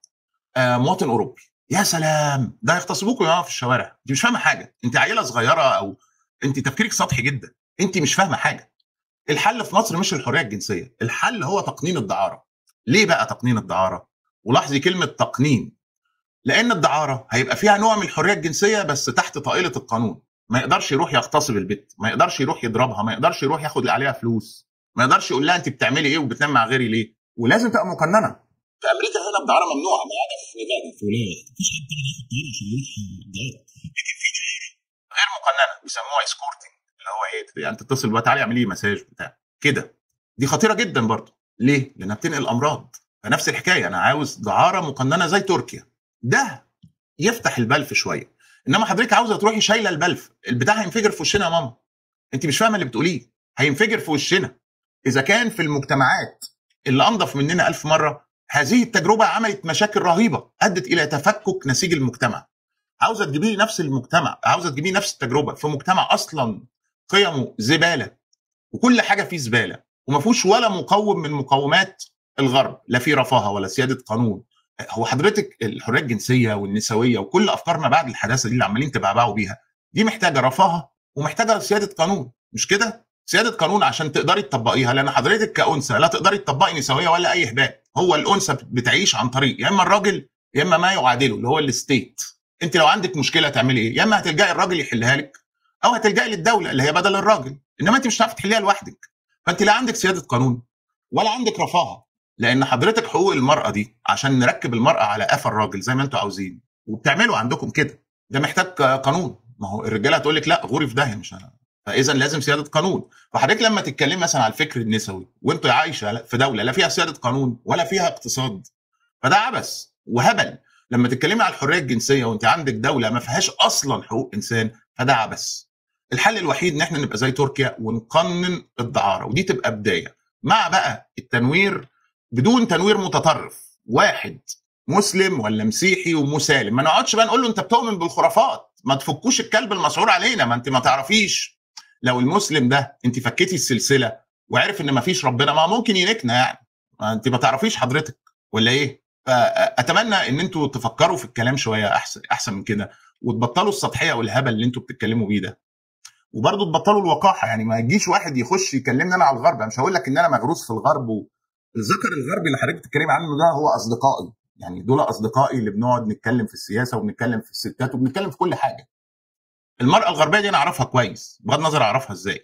مواطن اوروبي يا سلام ده يغتصبوكوا يا في الشوارع انت مش فاهمه حاجه انت عيله صغيره او انت تفكيرك سطحي جدا انت مش فاهمه حاجه الحل في مصر مش الحريه الجنسيه الحل هو تقنين الدعاره ليه بقى تقنين الدعاره ولاحظي كلمه تقنين لان الدعاره هيبقى فيها نوع من الحريه الجنسيه بس تحت طائله القانون ما يقدرش يروح يغتصب البت ما يقدرش يروح يضربها ما يقدرش يروح ياخد عليها فلوس ما يقدرش يقول لها انت بتعملي ايه وبتنام مع غيري ليه ولازم تبقى مقننه في امريكا هنا الدعاره ممنوعه ما عدا في نيفادا في ولايه مفيش حد ياخد دعاره عشان يروح دعاره لكن في دعاره غير مقننه بيسموها اسكورتنج اللي هو ايه يعني تتصل بقى تعالي اعملي لي مساج بتاع كده دي خطيره جدا برضه ليه؟ لانها بتنقل امراض فنفس الحكايه انا عاوز دعاره مقننه زي تركيا ده يفتح البلف شويه انما حضرتك عاوزه تروحي شايله البلف البتاع هينفجر في وشنا يا ماما انت مش فاهمه اللي بتقوليه هينفجر في وشنا اذا كان في المجتمعات اللي انضف مننا ألف مره هذه التجربه عملت مشاكل رهيبه ادت الى تفكك نسيج المجتمع عاوزه تجيبي نفس المجتمع عاوزه تجيبي نفس التجربه في مجتمع اصلا قيمه زباله وكل حاجه فيه زباله وما فيهوش ولا مقوم من مقومات الغرب لا في رفاهه ولا سياده قانون هو حضرتك الحريه الجنسيه والنسويه وكل افكار ما بعد الحداثه دي اللي عمالين تبعبعوا بيها دي محتاجه رفاهه ومحتاجه سياده قانون مش كده؟ سياده قانون عشان تقدري تطبقيها لان حضرتك كانثى لا تقدري تطبقي نسويه ولا اي هباء هو الانثى بتعيش عن طريق يا اما الراجل يا اما ما يعادله اللي هو الستيت انت لو عندك مشكله تعملي ايه؟ يا اما هتلجئي الراجل يحلها لك او هتلجئي للدوله اللي هي بدل الراجل انما انت مش هتعرفي تحليها لوحدك فانت لا عندك سياده قانون ولا عندك رفاهه لان حضرتك حقوق المراه دي عشان نركب المراه على قفا الراجل زي ما انتوا عاوزين وبتعملوا عندكم كده ده محتاج قانون ما هو الرجاله هتقول لك لا غوري في داهيه مش أنا. فاذا لازم سياده قانون فحضرتك لما تتكلمي مثلا على الفكر النسوي وانت عايشه في دوله لا فيها سياده قانون ولا فيها اقتصاد فده عبث وهبل لما تتكلمي على الحريه الجنسيه وانت عندك دوله ما فيهاش اصلا حقوق انسان فده عبث الحل الوحيد ان احنا نبقى زي تركيا ونقنن الدعاره ودي تبقى بدايه مع بقى التنوير بدون تنوير متطرف واحد مسلم ولا مسيحي ومسالم ما نقعدش بقى نقول له انت بتؤمن بالخرافات ما تفكوش الكلب المسعور علينا ما انت ما تعرفيش لو المسلم ده انت فكيتي السلسله وعرف ان ما فيش ربنا ما ممكن ينكنا يعني ما انت ما تعرفيش حضرتك ولا ايه فاتمنى ان انتوا تفكروا في الكلام شويه احسن احسن من كده وتبطلوا السطحيه والهبل اللي انتوا بتتكلموا بيه ده وبرضه تبطلوا الوقاحه يعني ما يجيش واحد يخش يكلمني انا على الغرب انا مش هقول لك ان انا مغروس في الغرب و... الذكر الغربي اللي حضرتك بتتكلمي عنه ده هو اصدقائي يعني دول اصدقائي اللي بنقعد نتكلم في السياسه وبنتكلم في الستات وبنتكلم في كل حاجه المراه الغربيه دي انا اعرفها كويس بغض النظر اعرفها ازاي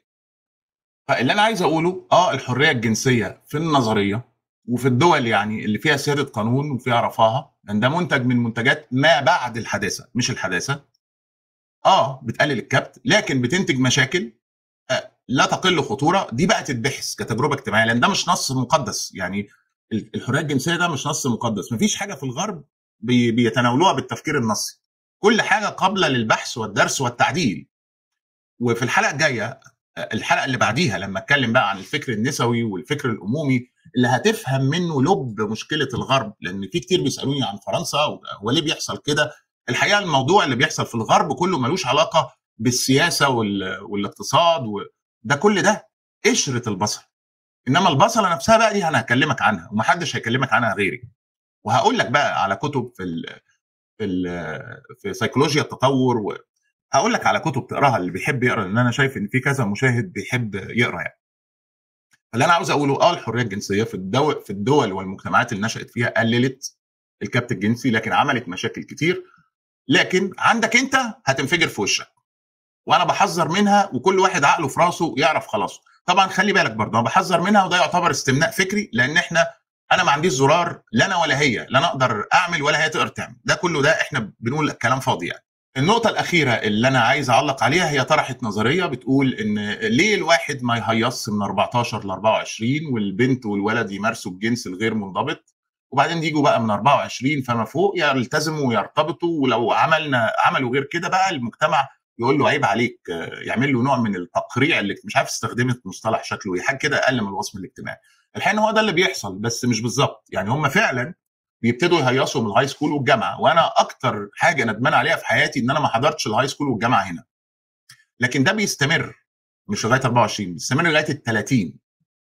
فاللي انا عايز اقوله اه الحريه الجنسيه في النظريه وفي الدول يعني اللي فيها سياده قانون وفيها رفاهه لان ده منتج من منتجات ما بعد الحداثه مش الحداثه اه بتقلل الكبت لكن بتنتج مشاكل آه لا تقل خطوره دي بقى تتبحث كتجربه اجتماعيه لان ده مش نص مقدس يعني الحريه الجنسيه ده مش نص مقدس مفيش حاجه في الغرب بي بيتناولوها بالتفكير النصي كل حاجه قابله للبحث والدرس والتعديل وفي الحلقه الجايه الحلقه اللي بعديها لما اتكلم بقى عن الفكر النسوي والفكر الامومي اللي هتفهم منه لب مشكله الغرب لان في كتير بيسالوني عن فرنسا هو ليه بيحصل كده الحقيقه الموضوع اللي بيحصل في الغرب كله ملوش علاقه بالسياسه والاقتصاد وده كل ده قشره البصل انما البصله نفسها بقى دي انا هكلمك عنها ومحدش هيكلمك عنها غيري وهقول لك بقى على كتب في ال في ال في سيكولوجيا التطور وهقول لك على كتب تقراها اللي بيحب يقرا لان انا شايف ان في كذا مشاهد بيحب يقرا يعني اللي انا عاوز اقوله اه الحريه الجنسيه في الدول في الدول والمجتمعات اللي نشات فيها قللت الكبت الجنسي لكن عملت مشاكل كتير لكن عندك انت هتنفجر في وشك وانا بحذر منها وكل واحد عقله في راسه يعرف خلاص طبعا خلي بالك برضه انا بحذر منها وده يعتبر استمناء فكري لان احنا انا ما عنديش زرار لا انا ولا هي لا انا اقدر اعمل ولا هي تقدر تعمل ده كله ده احنا بنقول كلام فاضي يعني النقطة الأخيرة اللي أنا عايز أعلق عليها هي طرحت نظرية بتقول إن ليه الواحد ما يهيص من 14 ل 24 والبنت والولد يمارسوا الجنس الغير منضبط وبعدين يجوا بقى من 24 فما فوق يلتزموا ويرتبطوا ولو عملنا عملوا غير كده بقى المجتمع يقول له عيب عليك يعمل له نوع من التقريع اللي مش عارف استخدمت مصطلح شكله ايه حاجه كده اقل من الوصف الاجتماعي الحقيقه ان هو ده اللي بيحصل بس مش بالظبط يعني هم فعلا بيبتدوا يهيصوا من الهاي سكول والجامعه وانا اكتر حاجه ندمان عليها في حياتي ان انا ما حضرتش الهاي سكول والجامعه هنا لكن ده بيستمر مش لغايه 24 بيستمر لغايه ال 30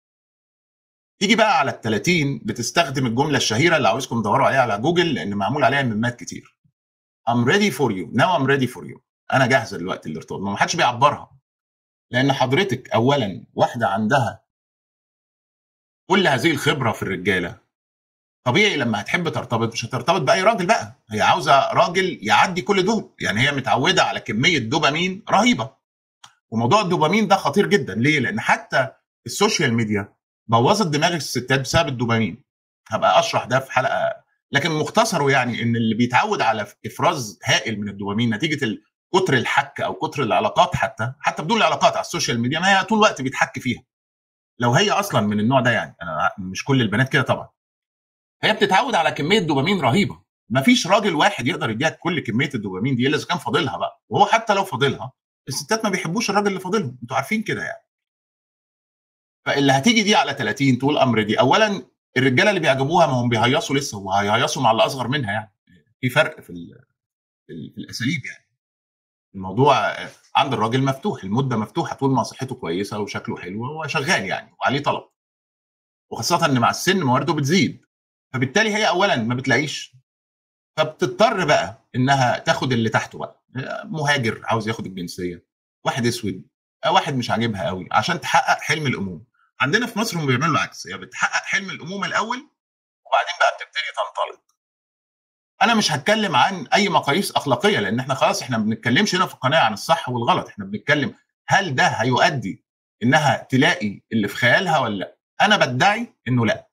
تيجي بقى على ال 30 بتستخدم الجمله الشهيره اللي عاوزكم تدوروا عليها على جوجل لان معمول عليها ميمات كتير I'm ready for you now I'm ready for you انا جاهزه دلوقتي للارتباط ما حدش بيعبرها لان حضرتك اولا واحده عندها كل هذه الخبره في الرجاله طبيعي لما هتحب ترتبط مش هترتبط باي راجل بقى هي عاوزه راجل يعدي كل دول يعني هي متعوده على كميه دوبامين رهيبه وموضوع الدوبامين ده خطير جدا ليه لان حتى السوشيال ميديا بوظت دماغ الستات بسبب الدوبامين هبقى اشرح ده في حلقه لكن مختصره يعني ان اللي بيتعود على افراز هائل من الدوبامين نتيجه كتر الحك او كتر العلاقات حتى حتى بدون العلاقات على السوشيال ميديا ما هي طول الوقت بيتحك فيها لو هي اصلا من النوع ده يعني انا مش كل البنات كده طبعا هي بتتعود على كميه دوبامين رهيبه ما فيش راجل واحد يقدر يديها كل كميه الدوبامين دي الا اذا كان فاضلها بقى وهو حتى لو فاضلها الستات ما بيحبوش الراجل اللي فاضلهم انتوا عارفين كده يعني فاللي هتيجي دي على 30 تقول امر دي اولا الرجاله اللي بيعجبوها ما هم بيهيصوا لسه وهيهيصوا مع اللي اصغر منها يعني في فرق في, في الاساليب يعني الموضوع عند الراجل مفتوح المده مفتوحه طول ما صحته كويسه وشكله حلو هو شغال يعني وعليه طلب وخاصه ان مع السن موارده بتزيد فبالتالي هي اولا ما بتلاقيش فبتضطر بقى انها تاخد اللي تحته بقى مهاجر عاوز ياخد الجنسيه واحد اسود واحد مش عاجبها قوي عشان تحقق حلم الامومه عندنا في مصر هم بيعملوا العكس هي يعني بتحقق حلم الامومه الاول وبعدين بقى بتبتدي تنطلق انا مش هتكلم عن اي مقاييس اخلاقيه لان احنا خلاص احنا ما بنتكلمش هنا في القناه عن الصح والغلط احنا بنتكلم هل ده هيؤدي انها تلاقي اللي في خيالها ولا لا انا بدعي انه لا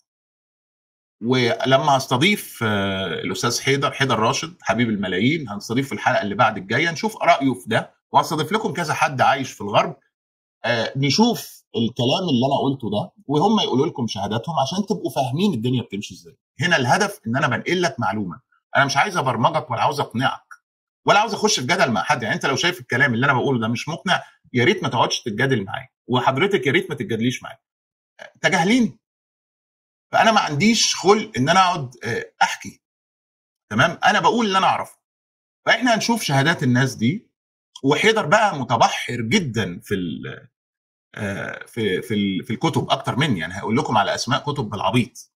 ولما هستضيف الاستاذ حيدر حيدر راشد حبيب الملايين هنستضيف في الحلقه اللي بعد الجايه نشوف رايه في ده وهستضيف لكم كذا حد عايش في الغرب نشوف الكلام اللي انا قلته ده وهم يقولوا لكم شهاداتهم عشان تبقوا فاهمين الدنيا بتمشي ازاي هنا الهدف ان انا بنقل لك معلومه انا مش عايز ابرمجك ولا عاوز اقنعك ولا عاوز اخش في جدل مع حد يعني انت لو شايف الكلام اللي انا بقوله ده مش مقنع يا ريت ما تقعدش تتجادل معايا وحضرتك يا ريت ما تتجادليش معايا تجاهليني فانا ما عنديش خلق ان انا اقعد احكي تمام انا بقول اللي انا اعرفه فاحنا هنشوف شهادات الناس دي وحيدر بقى متبحر جدا في ال في في في الكتب اكتر مني يعني هقول لكم على اسماء كتب بالعبيط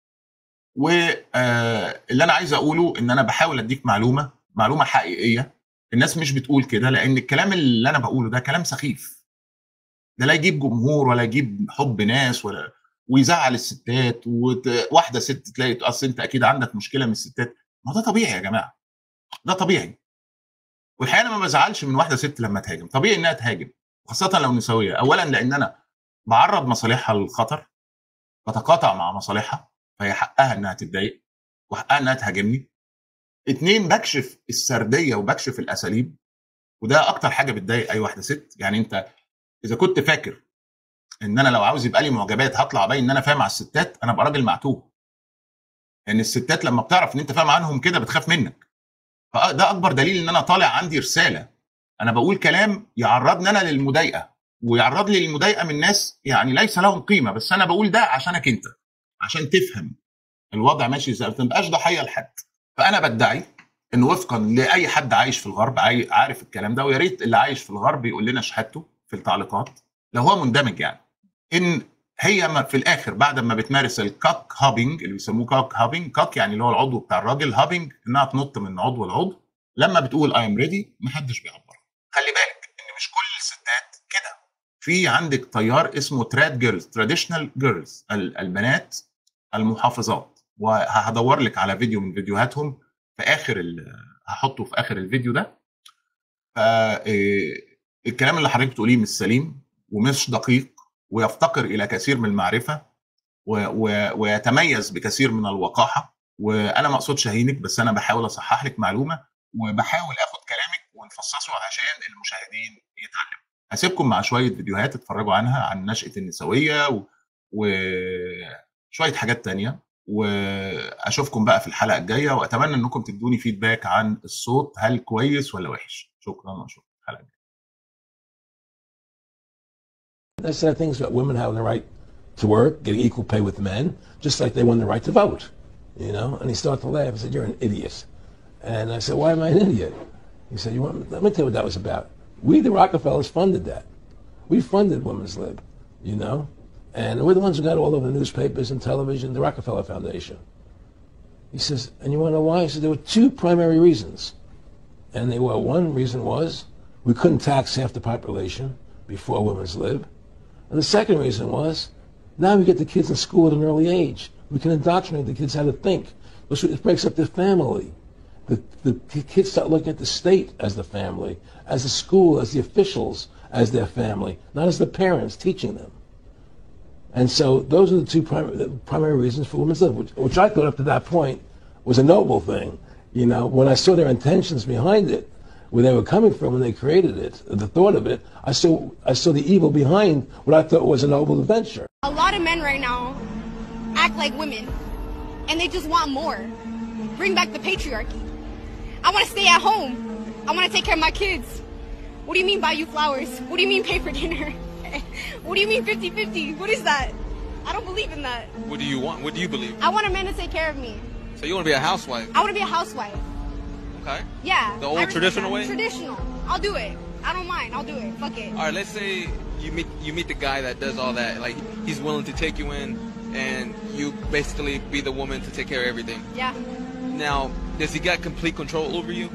واللي انا عايز اقوله ان انا بحاول اديك معلومه معلومه حقيقيه الناس مش بتقول كده لان الكلام اللي انا بقوله ده كلام سخيف ده لا يجيب جمهور ولا يجيب حب ناس ولا ويزعل الستات وواحده ست تلاقي اصل انت اكيد عندك مشكله من الستات ما ده طبيعي يا جماعه ده طبيعي والحقيقه انا ما بزعلش من واحده ست لما تهاجم طبيعي انها تهاجم خاصه لو نسويه اولا لان انا بعرض مصالحها للخطر بتقاطع مع مصالحها فهي حقها انها تتضايق وحقها انها تهاجمني اتنين بكشف السرديه وبكشف الاساليب وده اكتر حاجه بتضايق اي واحده ست يعني انت اذا كنت فاكر ان انا لو عاوز يبقى لي معجبات هطلع باين ان انا فاهم على الستات انا ابقى راجل معتوه لان الستات لما بتعرف ان انت فاهم عنهم كده بتخاف منك فده اكبر دليل ان انا طالع عندي رساله انا بقول كلام يعرضني انا للمضايقه ويعرض لي للمضايقه من ناس يعني ليس لهم قيمه بس انا بقول ده عشانك انت عشان تفهم الوضع ماشي ازاي ما تبقاش ضحيه لحد فانا بدعي ان وفقا لاي حد عايش في الغرب عارف الكلام ده ويا ريت اللي عايش في الغرب يقول لنا شهادته في التعليقات لو هو مندمج يعني ان هي في الاخر بعد ما بتمارس الكاك هابينج اللي بيسموه كاك هابينج كاك يعني اللي هو العضو بتاع الراجل هابينج انها تنط من عضو لعضو لما بتقول اي ام ريدي محدش بيعبرها خلي بالك ان مش كل الستات كده في عندك تيار اسمه تراد جيرلز تراديشنال جيرلز البنات المحافظات وهدور لك على فيديو من فيديوهاتهم في اخر هحطه في اخر الفيديو ده ف الكلام اللي حضرتك بتقوليه مش سليم ومش دقيق ويفتقر الى كثير من المعرفه و و ويتميز بكثير من الوقاحه وانا ما اقصدش اهينك بس انا بحاول اصحح لك معلومه وبحاول اخد كلامك ونفصصه عشان المشاهدين يتعلموا هسيبكم مع شويه فيديوهات تتفرجوا عنها عن نشاه النسويه و... وشويه حاجات تانية واشوفكم بقى في الحلقه الجايه واتمنى انكم تدوني فيدباك عن الصوت هل كويس ولا وحش شكرا واشوفكم الحلقه الجايه I said things about women having the right to work, getting equal pay with men, just like they won the right to vote. You know? And he started to laugh and said, You're an idiot. And I said, Why am I an idiot? He said, you want, Let me tell you what that was about. We, the Rockefellers, funded that. We funded Women's Lib, you know? And we're the ones who got all over the newspapers and television, the Rockefeller Foundation. He says, and you want to know why? He said, there were two primary reasons. And they were, one reason was we couldn't tax half the population before Women's Lib. And the second reason was now we get the kids in school at an early age. We can indoctrinate the kids how to think. It breaks up their family. The, the kids start looking at the state as the family, as the school, as the officials, as their family, not as the parents teaching them. And so those are the two primary, primary reasons for women's lib, which, which I thought up to that point was a noble thing. You know, when I saw their intentions behind it, where they were coming from when they created it, the thought of it, I saw I saw the evil behind what I thought was a noble adventure. A lot of men right now act like women, and they just want more. Bring back the patriarchy. I want to stay at home. I want to take care of my kids. What do you mean buy you flowers? What do you mean pay for dinner? what do you mean 50-50? What is that? I don't believe in that. What do you want? What do you believe? I want a man to take care of me. So you want to be a housewife? I want to be a housewife. Okay. Yeah. The old I respect traditional that. way? Traditional. I'll do it. I don't mind. I'll do it. Fuck it. All right. Let's say you meet you meet the guy that does all that. Like he's willing to take you in, and you basically be the woman to take care of everything. Yeah. Now, does he got complete control over you?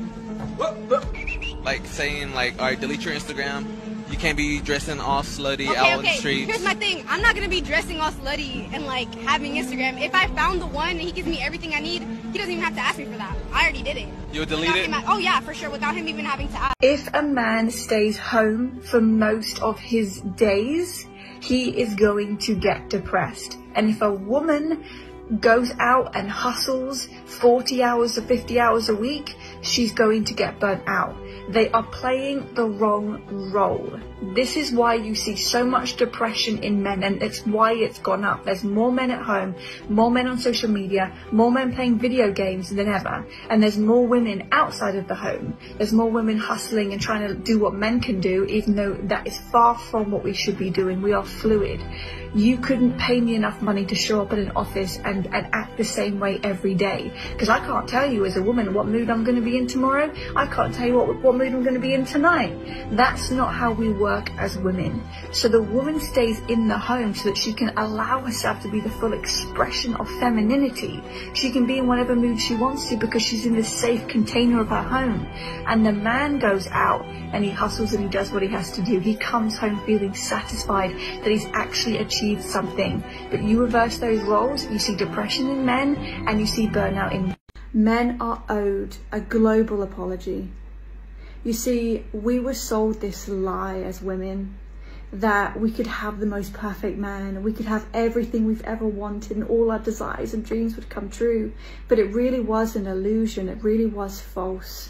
Like saying like, all right, delete your Instagram. You can't be dressing all slutty Okay, out on the okay. streets. Here's my thing. I'm not gonna be dressing all slutty and like having Instagram. If I found the one and he gives me everything I need, he doesn't even have to ask me for that. I already did it. You'll delete Without it? him- oh yeah, for sure. Without him even having to ask. If a man stays home for most of his days, he is going to get depressed. And if a woman goes out and hustles 40 hours to 50 hours a week, she's going to get burnt out. They are playing the wrong role. This is why you see so much depression in men, and it's why it's gone up. There's more men at home, more men on social media, more men playing video games than ever, and there's more women outside of the home. There's more women hustling and trying to do what men can do, even though that is far from what we should be doing. We are fluid. You couldn't pay me enough money to show up at an office and, and act the same way every day. Because I can't tell you as a woman what mood I'm going to be in tomorrow. I can't tell you what, what mood I'm going to be in tonight. That's not how we work as women. So the woman stays in the home so that she can allow herself to be the full expression of femininity. She can be in whatever mood she wants to because she's in the safe container of her home. And the man goes out and he hustles and he does what he has to do. He comes home feeling satisfied that he's actually achieved something. But you reverse those roles, you see depression in men and you see burnout in Men are owed a global apology. You see, we were sold this lie as women that we could have the most perfect man, we could have everything we've ever wanted, and all our desires and dreams would come true. But it really was an illusion, it really was false.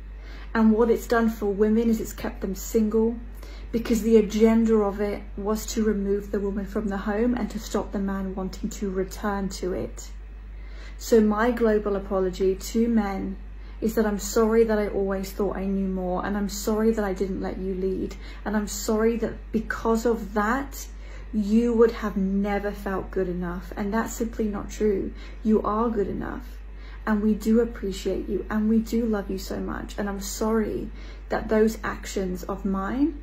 And what it's done for women is it's kept them single because the agenda of it was to remove the woman from the home and to stop the man wanting to return to it. So my global apology to men is that I'm sorry that I always thought I knew more and I'm sorry that I didn't let you lead and I'm sorry that because of that you would have never felt good enough and that's simply not true. You are good enough and we do appreciate you and we do love you so much and I'm sorry that those actions of mine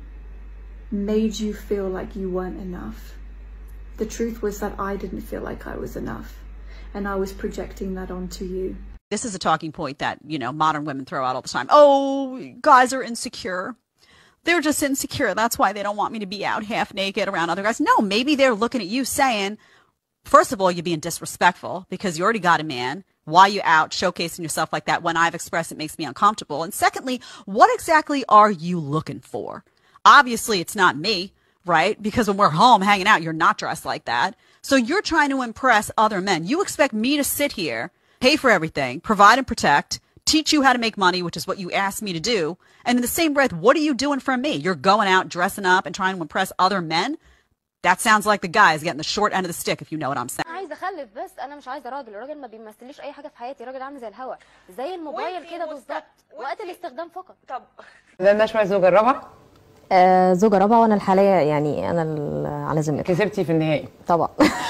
made you feel like you weren't enough. The truth was that I didn't feel like I was enough and I was projecting that onto you. This is a talking point that, you know, modern women throw out all the time. Oh, guys are insecure. They're just insecure. That's why they don't want me to be out half naked around other guys. No, maybe they're looking at you saying, first of all, you're being disrespectful because you already got a man. Why you out showcasing yourself like that when I've expressed it makes me uncomfortable? And secondly, what exactly are you looking for? Obviously, it's not me, right? Because when we're home hanging out, you're not dressed like that. So you're trying to impress other men. You expect me to sit here, pay for everything, provide and protect, teach you how to make money, which is what you asked me to do. And in the same breath, what are you doing for me? You're going out dressing up and trying to impress other men. That sounds like the guy is getting the short end of the stick, if you know what I'm saying. انا عايزه اخلف بس انا مش عايزه راجل الراجل ما بيمثليش اي حاجه في حياتي راجل عامل زي الهوا زي الموبايل وانتي كده مست- بالظبط وقت وانتي- الاستخدام فقط طب ده نشوى الزوجة الرابعة آه زوجة رابعة وأنا الحالية يعني أنا ال- على ذمتي كسبتي في النهائي طبعا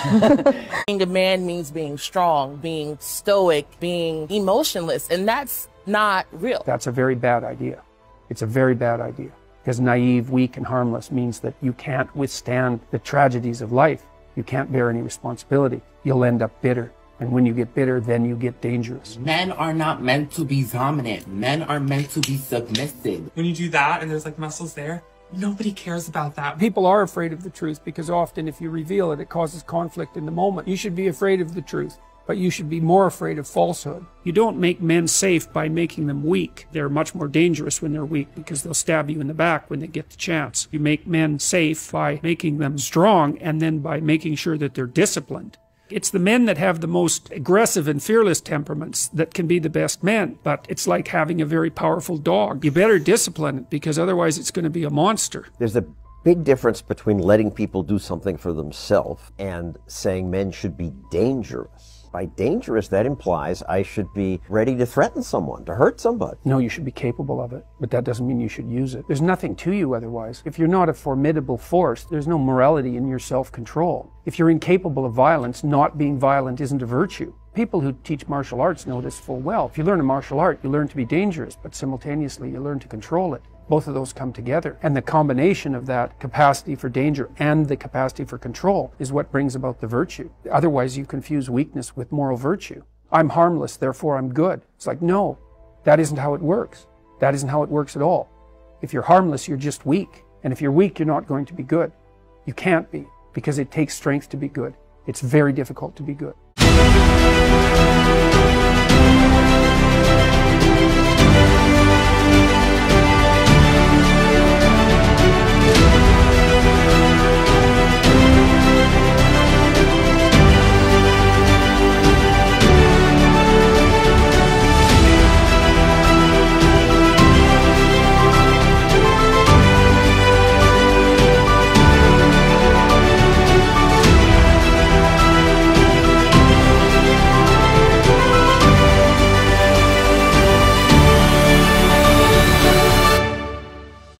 being a man means being strong, being stoic, being emotionless, and that's not real. That's a very bad idea. It's a very bad idea. Because naive, weak, and harmless means that you can't withstand the tragedies of life. You can't bear any responsibility. You'll end up bitter. And when you get bitter, then you get dangerous. Men are not meant to be dominant. Men are meant to be submissive. When you do that and there's like muscles there, nobody cares about that. People are afraid of the truth because often if you reveal it, it causes conflict in the moment. You should be afraid of the truth, but you should be more afraid of falsehood. You don't make men safe by making them weak. They're much more dangerous when they're weak because they'll stab you in the back when they get the chance. You make men safe by making them strong and then by making sure that they're disciplined. It's the men that have the most aggressive and fearless temperaments that can be the best men. But it's like having a very powerful dog. You better discipline it because otherwise it's going to be a monster. There's a big difference between letting people do something for themselves and saying men should be dangerous. By dangerous, that implies I should be ready to threaten someone, to hurt somebody. No, you should be capable of it, but that doesn't mean you should use it. There's nothing to you otherwise. If you're not a formidable force, there's no morality in your self control. If you're incapable of violence, not being violent isn't a virtue. People who teach martial arts know this full well. If you learn a martial art, you learn to be dangerous, but simultaneously you learn to control it. Both of those come together. And the combination of that capacity for danger and the capacity for control is what brings about the virtue. Otherwise, you confuse weakness with moral virtue. I'm harmless, therefore I'm good. It's like, no, that isn't how it works. That isn't how it works at all. If you're harmless, you're just weak. And if you're weak, you're not going to be good. You can't be because it takes strength to be good. It's very difficult to be good.